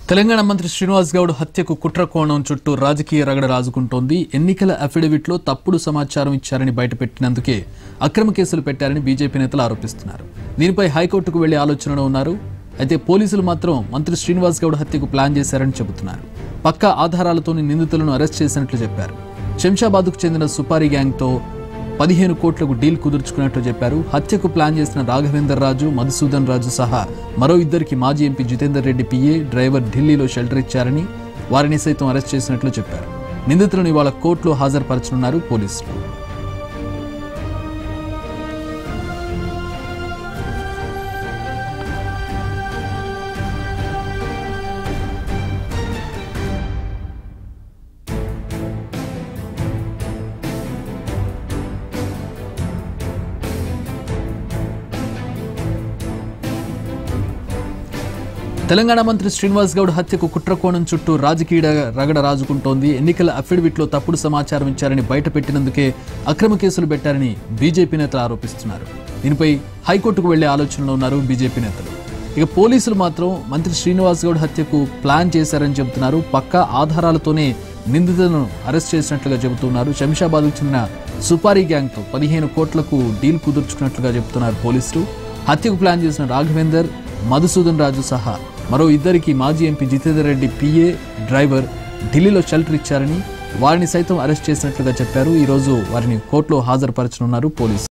తెలంగాణ మంత్రి శ్రీనివాస్ గౌడ్ హత్యకు కుట్ర కోణం చుట్టూ రాజకీయ రగడ రాజుకుంటోంది ఎన్నికల అఫిడవిట్లో తప్పుడు సమాచారం ఇచ్చారని బయటపెట్టినందుకే అక్రమ కేసులు పెట్టారని బీజేపీ నేతలు ఆరోపిస్తున్నారు దీనిపై హైకోర్టుకు వెళ్లే ఆలోచనలో ఉన్నారు అయితే పోలీసులు మాత్రం మంత్రి శ్రీనివాస్ గౌడ్ హత్యకు ప్లాన్ చేశారని చెబుతున్నారు పక్కా ఆధారాలతోని నిందితులను అరెస్ట్ చేసినట్లు చెప్పారు శంషాబాద్కు చెందిన సుపారీ గ్యాంగ్తో పదిహేను కోట్లకు డీల్ కుదుర్చుకున్నట్లు చెప్పారు హత్యకు ప్లాన్ చేసిన రాఘవేందర్ రాజు మధుసూదన్ రాజు సహా మరో ఇద్దరికి మాజీ M P Jitender Reddy P A driver ఢిల్లీలో షెల్టర్ ఇచ్చారని వారిని సైతం అరెస్ట్ చేసినట్లు చెప్పారు నిందితులను ఇవాళ కోర్టులో హాజరుపరచనున్నారు పోలీసులు తెలంగాణ మంత్రి శ్రీనివాస్ గౌడ్ హత్యకు కుట్రకోణం చుట్టూ రాజకీయ రగడ రాజుకుంటోంది ఎన్నికల అఫిడవిట్లో తప్పుడు సమాచారం ఇచ్చారని బయటపెట్టినందుకే అక్రమ కేసులు పెట్టారని బీజేపీ నేతలు ఆరోపిస్తున్నారు దీనిపై హైకోర్టుకు వెళ్లే ఆలోచనలో ఉన్నారు బీజేపీ నేతలు ఇక పోలీసులు మాత్రం మంత్రి శ్రీనివాస్ గౌడ్ హత్యకు ప్లాన్ చేశారని చెబుతున్నారు పక్కా ఆధారాలతోనే నిందితులను అరెస్ట్ చేసినట్లుగా చెబుతున్నారు శంషాబాద్కు చెందిన సుపారీ గ్యాంగ్తో పదిహేను కోట్లకు డీల్ కుదుర్చుకున్నట్లుగా చెబుతున్నారు పోలీసులు హత్యకు ప్లాన్ చేసిన రాఘవేందర్ మధుసూదన్ రాజు సహా మరో ఇద్దరికి మాజీ M P Jitender Reddy P A driver ఢిల్లీలో షెల్టర్ ఇచ్చారని వారిని సైతం అరెస్ట్ చేసినట్లుగా చెప్పారు ఈరోజు వారిని కోర్టులో హాజరుపరచనున్నారు పోలీసులు